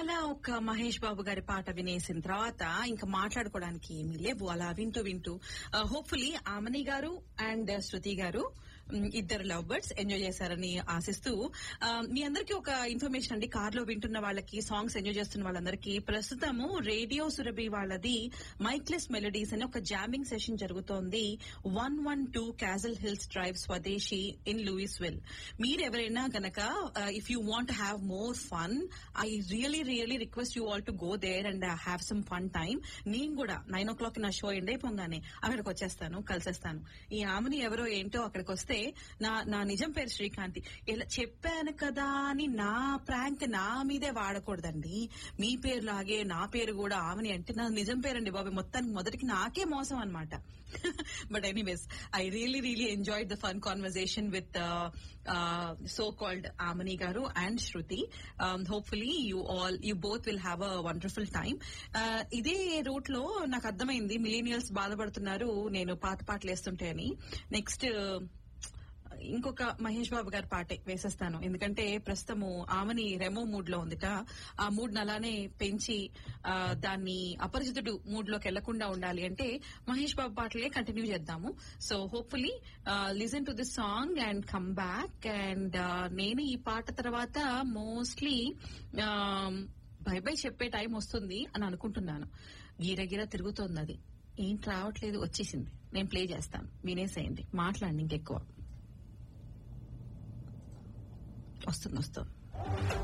అలా ఒక మహేష్ బాబు గారి పాట వినేసిన తర్వాత ఇంకా మాట్లాడుకోవడానికి ఏమీ లేవు అలా వింటూ వింటూ హోప్ఫుల్లీ ఆమని గారు అండ్ శృతి గారు మ్, ఇద్దరు లవ్ బర్డ్స్ ఎంజాయ్ చేశారని ఆశిస్తూ ఆ, మీ అందరికీ ఒక ఇన్ఫర్మేషన్ అండి కార్ లో వింటున్న వాళ్ళకి సాంగ్స్ ఎంజాయ్ చేస్తున్న వాళ్ళందరికీ ప్రస్తుతము రేడియో సురభి వాళ్ళది మైక్లెస్ మెలడీస్ అని ఒక జామింగ్ సెషన్ జరుగుతోంది one one two castle hills drive Swadeshi inn Lewisville మీరు ఎవరైనా గనక if you want have more fun I really really request you all to go there and have some fun time నేను కూడా nine o'clock నా show end అయిపోగానే అక్కడికి వచ్చేస్తాను కలిసేస్తాను ఈ ఆమెని ఎవరో ఏంటో అక్కడికి వస్తే నా నా నిజం పేరు శ్రీకాంతి ఇలా చెప్పాను కదా అని నా ప్రాంక్ నా మీదే వాడకూడదండి మీ పేరు లాగే నా పేరు కూడా ఆమెని అంటే నా నిజం పేరండి బాబు మొత్తానికి మొదటికి నాకే మోసం అనమాట but anyways I really really enjoy the fun conversation with so called Amani గారు and Shruti hopefully you all you both will have a wonderful time ఇదే రూట్ లో నాకు అర్థమైంది మిలీనియల్స్ బాధపడుతున్నారు నేను పాత పాటలు వేస్తుంటే అని నెక్స్ట్ ఇంకొక మహేష్ బాబు గారి పాటే వేసేస్తాను ఎందుకంటే ప్రస్తుతము ఆమెని రెమో మూడ్ లో ఉందిట ఆ మూడ్ అలానే పెంచి ఆ, దాన్ని అపరిచితుడు మూడ్ లోకి వెళ్లకుండా ఉండాలి అంటే మహేష్ బాబు పాటలే కంటిన్యూ చేద్దాము so hopefully listen to this song and come back and నేను ఈ పాట తర్వాత మోస్ట్లీ బై బై చెప్పే టైం వస్తుంది అని అనుకుంటున్నాను గీరగిర తిరుగుతోంది అది ఏంటి రావట్లేదు వచ్చేసింది నేను ప్లే చేస్తాను వినేసేయండి మాట్లాడండి ఇంకెక్కువ వస్తుంది వస్తుంది